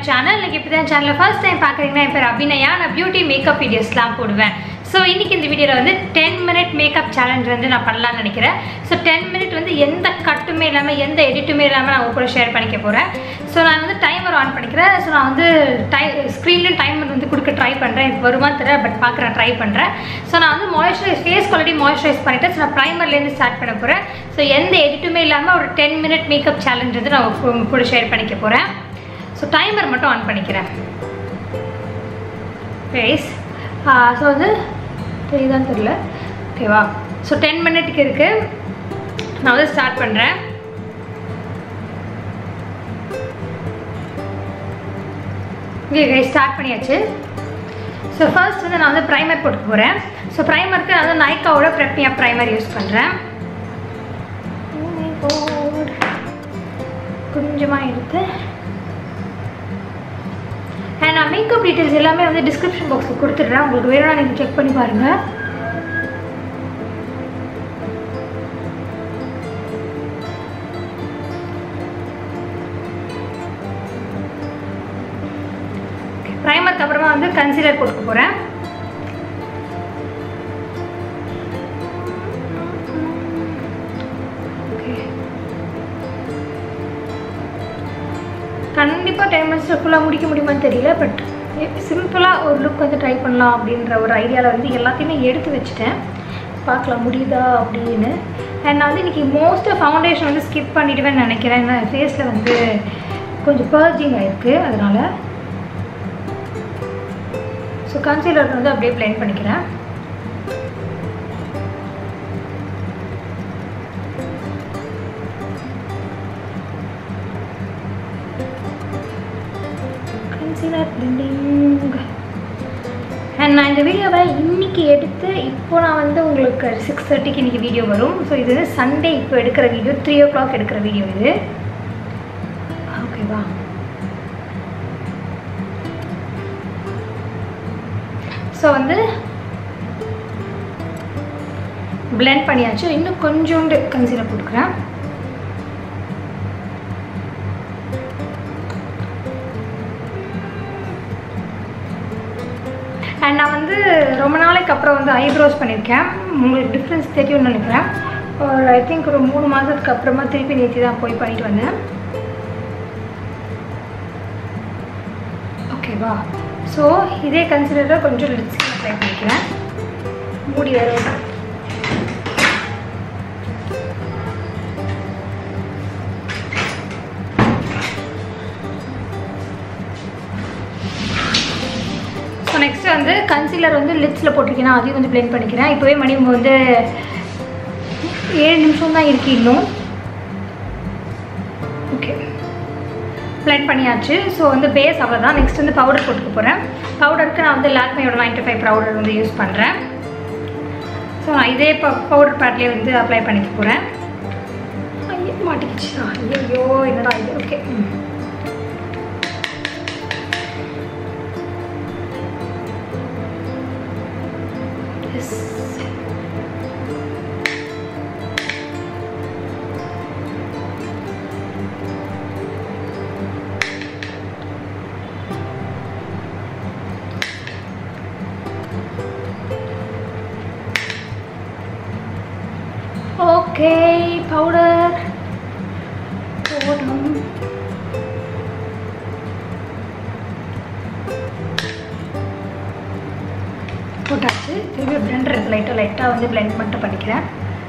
channel இன்னைக்கு இப்போ தான் சேனலில் ஃபர்ஸ்ட் டைம் பார்க்குறீங்கன்னா என் பேர் அபிநயா நான் பியூட்டி மேக்கப் வீடியோஸ்லாம் போடுவேன் ஸோ இன்னைக்கு இந்த வீடியோவில் வந்து டென் மினிட் மேக்கப் சேலஞ்ச் வந்து நான் பண்ணலாம்னு நினைக்கிறேன் ஸோ டென் மினிட் வந்து எந்த கட்டுமே இல்லாமல் எந்த எடிட்டுமே இல்லாமல் நான் உங்க கூட ஷேர் பண்ணிக்க போகிறேன் ஸோ நான் வந்து டைமர் ஆன் பண்ணிக்கிறேன் ஸோ நான் வந்து டை ஸ்க்ரீன்லையும் டைமர் வந்து கொடுக்க ட்ரை பண்ணுறேன் எனக்கு வருமான்னு தெரியல பட் பார்க்குறேன் ட்ரை பண்ணுறேன் ஸோ நான் வந்து மாய்ஸ்சரைஸ் ஃபேஸ் குவாலிட்டி மாய்ஸ்சரைஸ் பண்ணிவிட்டு ஸோ நான் ப்ரைமர்லேருந்து ஸ்டார்ட் பண்ண போகிறேன் ஸோ எந்த எடிட்டுமே இல்லாமல் ஒரு டென் மினிட் மேக்கப் சேலஞ்ச் வந்து நான் உங்க கூட ஷேர் பண்ணிக்க போகிறேன் ஸோ டைமர் மட்டும் ஆன் பண்ணிக்கிறேன் ஃபேஸ் ஸோ வந்து தெரியுதான்னு தெரியல ஓகேவா ஸோ டென் மினிட்டுக்கு இருக்குது நான் வந்து ஸ்டார்ட் பண்ணுறேன் ஓகே ஸ்டார்ட் பண்ணியாச்சு ஸோ ஃபர்ஸ்ட் வந்து நான் வந்து ப்ரைமர் போட்டு போகிறேன் ஸோ ப்ரைமருக்கு நான் வந்து நைக்காவோட ப்ரெப்னியா ப்ரைமர் யூஸ் பண்ணுறேன் கொஞ்சமாக எடுத்து அண்ட் நான் மேக்கப் டீட்டெயில்ஸ் எல்லாமே வந்து டிஸ்கிரிப்ஷன் பாக்ஸில் கொடுத்துட்றேன் உங்களுக்கு வேணும்னா நீங்கள் செக் பண்ணி பாருங்கள் ப்ரைமருக்கு அப்புறமா வந்து கன்சீலர் போட்டுக்க போகிறேன் கண்டிப்பாக டென் மினிட்ஸில் ஃபுல்லாக முடிக்க முடியுமான்னு தெரியல பட் சிம்பிளாக ஒரு லுக் வந்து ட்ரை பண்ணலாம் அப்படின்ற ஒரு ஐடியாவில் வந்து எல்லாத்தையுமே எடுத்து வச்சுட்டேன் பார்க்கலாம் முடியுதா அப்படின்னு அண்ட் நான் வந்து இன்றைக்கி மோஸ்ட் ஃபவுண்டேஷன் வந்து ஸ்கிப் பண்ணிவிடுவேன்னு நினைக்கிறேன் ஏன்னா ஃபேஸில் வந்து கொஞ்சம் பர்ஜிங் ஆகிருக்கு அதனால் ஸோ கன்சீலர் வந்து அப்படியே பிளெண்ட் பண்ணிக்கிறேன் கன்சீலர் பிளெண்டிங் அண்ட் நான் இந்த வீடியோவை இன்றைக்கி எடுத்து இப்போ நான் வந்து உங்களுக்கு சிக்ஸ் தேர்ட்டிக்கு இன்றைக்கி வீடியோ வரும் ஸோ இது வந்து சண்டே இப்போ எடுக்கிற வீடியோ த்ரீ ஓ கிளாக் எடுக்கிற வீடியோ இது ஓகேவா ஸோ வந்து பிளெண்ட் பண்ணியாச்சு இன்னும் கொஞ்சோண்டு கன்சீலர் போட்டுக்கிறேன் அண்ட் நான் வந்து ரொம்ப நாளைக்கு அப்புறம் வந்து ஐப்ரோஸ் பண்ணியிருக்கேன் உங்களுக்கு டிஃப்ரென்ஸ் தெரியும்னு நினைக்கிறேன் ஒரு ஐ திங்க் ஒரு மூணு மாதத்துக்கு அப்புறமா திருப்பி நேற்று தான் போய் பண்ணிட்டு வந்தேன் ஓகேவா ஸோ இதே கன்சிடராக கொஞ்சம் லிப்ஸ்டிக் அப்ளை பண்ணிக்கிறேன் மூடி வேறு ஸோ நெக்ஸ்ட்டு வந்து கன்சீலர் வந்து லிப்ஸில் போட்டிருக்கேன் அதையும் வந்து பிளெண்ட் பண்ணிக்கிறேன் இப்போவே மணி வந்து ஏழு நிமிஷம் தான் இருக்கு இன்னும் ஓகே பிளெண்ட் பண்ணியாச்சு ஸோ வந்து பேஸ் அவ்வளோதான் நெக்ஸ்ட் வந்து பவுடர் போட்டுக்க போகிறேன் பவுடருக்கு நான் வந்து லாக்மையோட நைன்டி ஃபைவ் பவுடர் வந்து யூஸ் பண்ணுறேன் ஸோ நான் இதே ப பவுடர் பேட்லேயே வந்து அப்ளை பண்ணிக்க போகிறேன் ஐயோ மாட்டிக்கிச்சு ஐயோ என்னடா இது ஓகே ம் ஓகே பவுடர் போடும் போட்டாச்சு திரும்பி பிளெண்டர் லைட்டாக லைட்டாக வந்து பிளெண்ட் மட்டும் பண்ணிக்கிறேன்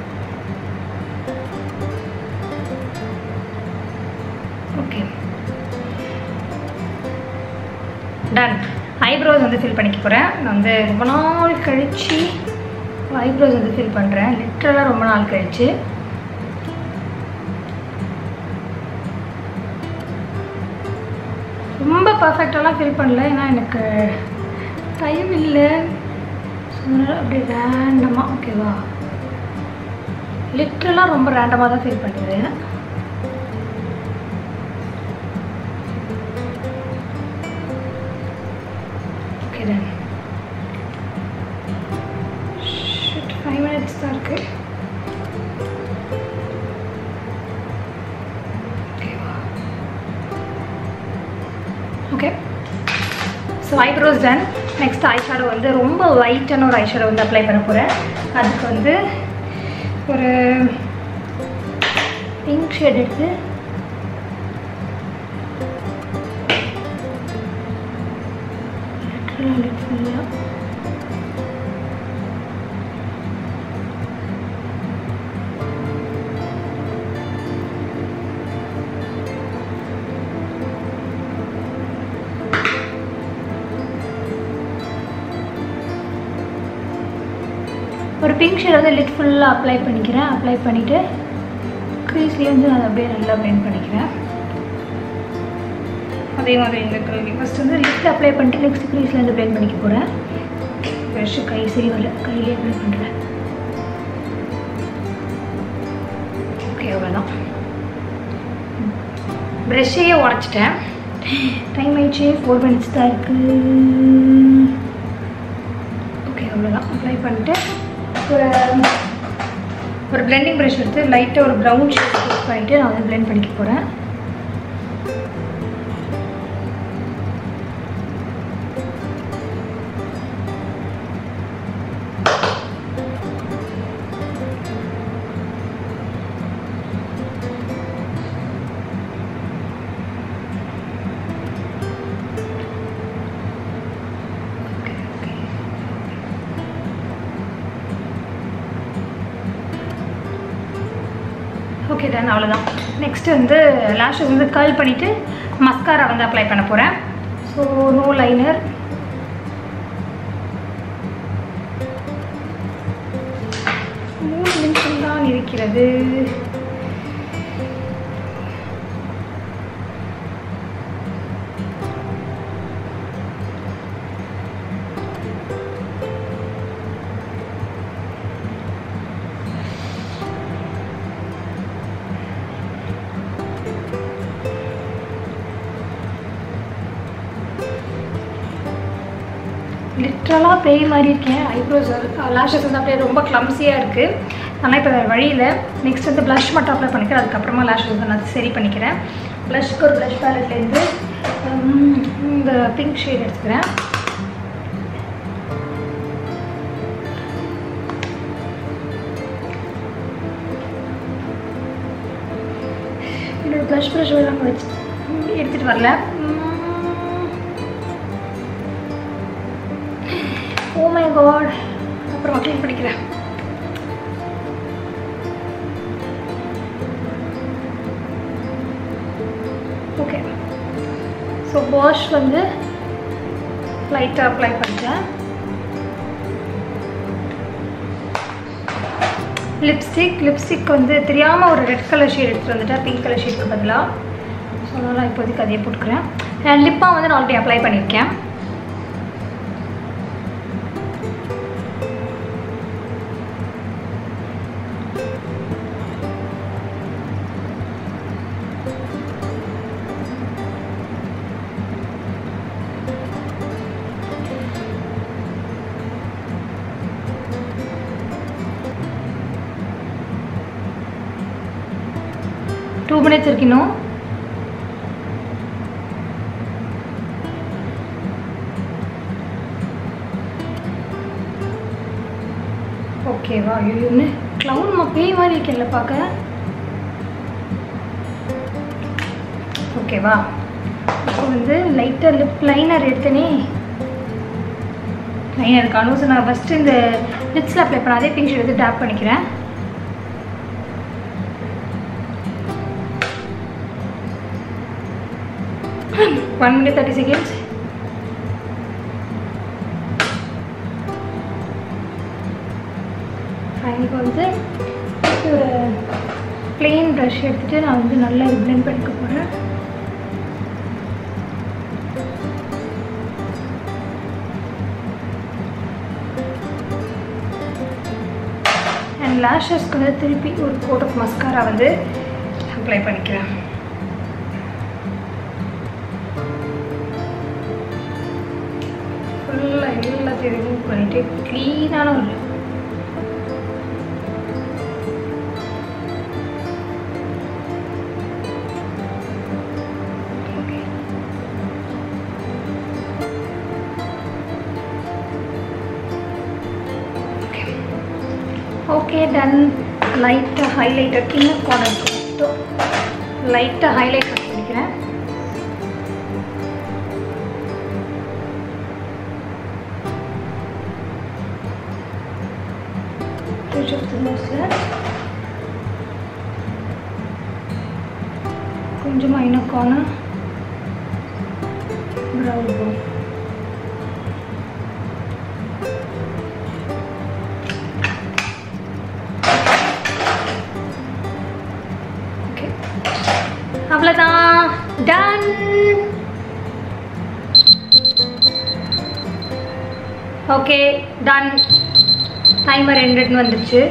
ஓகே டன் ஐப்ரோஸ் வந்து ஃபில் பண்ணிக்க போகிறேன் நான் வந்து ரொம்ப நாள் கழித்து ஐப்ரோஸ் வந்து ஃபில் பண்ணுறேன் லிட்டரலாக ரொம்ப நாள் கழிச்சு ரொம்ப பர்ஃபெக்டாலாம் ஃபில் பண்ணல ஏன்னா எனக்கு டைம் இல்லை ஸோ அதனால் அப்படியே ரேண்டமாக ஓகேவா லிட்ரலாக ரொம்ப ரேண்டமாக தான் ஃபீல் பண்ணுறேன் ஓகே டன் ஃபைவ் மினிட்ஸ் தான் இருக்குது ஓகேவா okay so eyebrows done next eye shadow வந்து ரொம்ப லைட்டான ஒரு ஐ ஷேடோ வந்து அப்ளை பண்ண போகிறேன் அதுக்கு வந்து ஒரு பிங்க் ஷேட் எடுத்து ஃபுல்லாக ஒரு பிங்க் ஷேட் வந்து லிட் ஃபுல்லாக அப்ளை பண்ணிக்கிறேன் அப்ளை பண்ணிவிட்டு க்ரீஸ்லேயே வந்து அதை அப்படியே நல்லா பிளெண்ட் பண்ணிக்கிறேன் அதே மாதிரி இந்த கல்வி ஃபஸ்ட் வந்து லிட் அப்ளை பண்ணிட்டு நெக்ஸ்ட் க்ரீஸில் வந்து பிளெண்ட் பண்ணிக்க போகிறேன் ப்ரெஷ்ஷு கை சரி வரல கையிலே அப்ளை பண்ணுறேன் ஓகே அவ்வளோதான் ப்ரெஷ்ஷையே உடச்சிட்டேன் டைம் ஆயிடுச்சு ஃபோர் மினிட்ஸ் தான் இருக்குது ஓகே அவ்வளோதான் அப்ளை பண்ணிட்டு ஒரு ஒரு பிளெண்டிங் ப்ரஷ் எடுத்து லைட்டாக ஒரு ப்ரௌன் ஷேட் யூஸ் பண்ணிவிட்டு நான் வந்து பிளெண்ட் பண்ணிக்க போகிறேன் ஓகே டன் அவ்வளோதான் நெக்ஸ்ட்டு வந்து லேஷஸ் வந்து கர்ல் பண்ணிவிட்டு மஸ்காரா வந்து அப்ளை பண்ண போகிறேன் ஸோ நோ லைனர் மூணு நிமிஷம் தான் இருக்கிறது லிட்ரலாக பேய் மாதிரி இருக்கேன் ஐப்ரோஸ் லேஷஸ் வந்து அப்படியே ரொம்ப க்ளம்ஸியாக இருக்குது ஆனால் இப்போ வேறு வழியில் நெக்ஸ்ட் வந்து ப்ளஷ் மட்டும் அப்ளை பண்ணிக்கிறேன் அதுக்கப்புறமா லேஷஸ் வந்து நான் சரி பண்ணிக்கிறேன் ப்ளஷ்க்கு ஒரு ப்ளஷ் பேலட்லேருந்து இந்த பிங்க் ஷேட் எடுத்துக்கிறேன் என்னோட ப்ளஷ் ப்ரஷ் எல்லாம் வச்சு எடுத்துகிட்டு வரல ஓ மை காட் அப்புறம் க்ளீன் பண்ணிக்கிறேன் ஓகே ஸோ வாஷ் வந்து லைட்டாக அப்ளை பண்ணிட்டேன் லிப்ஸ்டிக் லிப்ஸ்டிக் வந்து தெரியாமல் ஒரு ரெட் கலர் ஷேட் எடுத்துகிட்டு வந்துட்டேன் பிங்க் கலர் ஷேட்க்கு பதிலாக ஸோ அதனால் இப்போதைக்கு அதையே போட்டுக்கிறேன் லிப்பாக வந்து நான் ஆல்ரெடி அப்ளை பண்ணியிருக்கேன் டூ மினிட்ஸ் இருக்கு இன்னும் ஓகேவா ஐயோன்னு க்ளவுன் மா பேய் மாதிரி இருக்கேன்ல பார்க்க ஓகேவா இப்போ வந்து லைட்டாக லிப் லைனர் எடுத்தனே லைனர் காணும் ஸோ நான் ஃபஸ்ட்டு இந்த லிப்ஸில் அப்ளை பண்ண அதே பிங்க் எடுத்து டேப் பண்ணிக்கிறேன் ஒன் மினிட் தேர்ட்டி செகண்ட்ஸ் இப்போ வந்து ஒரு பிளெயின் ப்ரஷ் எடுத்துகிட்டு நான் வந்து நல்லா இது பிளெண்ட் பண்ணிக்க போகிறேன் அண்ட் லேஷஸ்க்கு வந்து திருப்பி ஒரு கோட் ஆஃப் மஸ்காரா வந்து அப்ளை பண்ணிக்கிறேன் ஃபுல்லாக எல்லாத்தையும் ரிமூவ் பண்ணிவிட்டு க்ளீனான ஒரு ஓகே டன் லைட்டாக ஹைலைட்டர் இன்னும் கார்னர் லைட்டாக ஹைலைட் பண்ணிக்கிறேன் Edge of the nose கொஞ்சமாக இன்னும் கார்னர் ப்ரௌன் bone ஓகே அவ்வளோதான் டன் ஓகே டன் டைமர் எண்டுன்னு வந்துருச்சு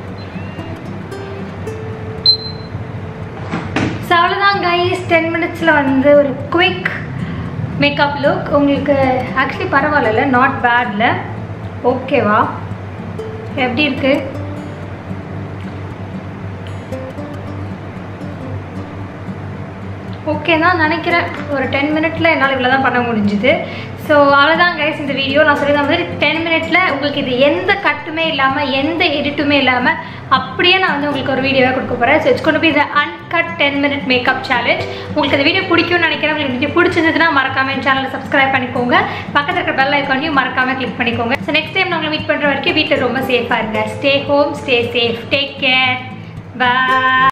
ஸோ அவ்வளோதான் கைஸ் டென் மினிட்ஸில் வந்து ஒரு குவிக் மேக்கப் லுக் உங்களுக்கு ஆக்சுவலி பரவாயில்ல நாட் பேடில் ஓகேவா எப்படி இருக்குது ஓகே தான் நினைக்கிறேன் ஒரு டென் மினிட்ல என்னால் இவ்வளோ தான் பண்ண முடிஞ்சுது ஸோ அவ்வளோதான் கைஸ் இந்த வீடியோ நான் சொல்லியிருந்த மாதிரி டென் மினிட்ல உங்களுக்கு இது எந்த கட்டுமே இல்லாமல் எந்த எடிட்டுமே இல்லாமல் அப்படியே நான் வந்து உங்களுக்கு ஒரு வீடியோவை கொடுக்க போகிறேன் ஸோ இட்ஸ் கொண்டு போய் இந்த uncut ten minute makeup challenge உங்களுக்கு இந்த வீடியோ பிடிக்கும்னு நினைக்கிறேன் உங்களுக்கு வீடியோ பிடிச்சிருந்ததுன்னா மறக்காம என் சேனலை சப்ஸ்கிரைப் பண்ணிக்கோங்க பக்கத்தில் இருக்கிற பெல் ஐக்கானையும் மறக்காம கிளிக் பண்ணிக்கோங்க ஸோ நெக்ஸ்ட் டைம் நான் உங்களை மீட் பண்ணுற வரைக்கும் வீட்டில் ரொம்ப சேஃபாக இருங்க stay home stay safe take care பாய்